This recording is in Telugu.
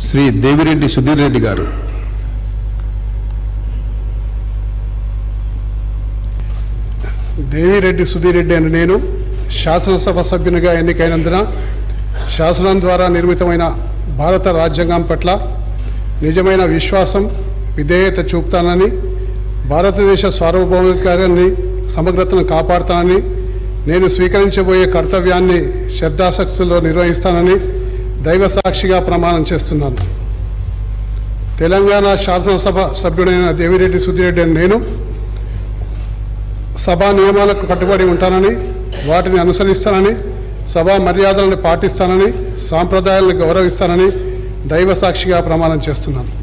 శ్రీ దేవిరెడ్డి సుధీర్ రెడ్డి గారు దేవిరెడ్డి సుధీరెడ్డి అని నేను శాసనసభ సభ్యునిగా ఎన్నికైనందున శాసనం ద్వారా నిర్మితమైన భారత రాజ్యాంగం పట్ల నిజమైన విశ్వాసం విధేయత చూపుతానని భారతదేశ సార్వభౌమికాన్ని సమగ్రతను కాపాడుతానని నేను స్వీకరించబోయే కర్తవ్యాన్ని శ్రద్ధాశక్తుల్లో నిర్వహిస్తానని దైవ సాక్షిగా ప్రమాణం చేస్తున్నాను తెలంగాణ శాసనసభ సభ్యుడైన దేవిరెడ్డి సుధీరెడ్డి అని నేను సభా నియమాలకు కట్టుబడి ఉంటానని వాటిని అనుసరిస్తానని సభా మర్యాదలను పాటిస్తానని సాంప్రదాయాలను గౌరవిస్తానని దైవ సాక్షిగా ప్రమాణం చేస్తున్నాను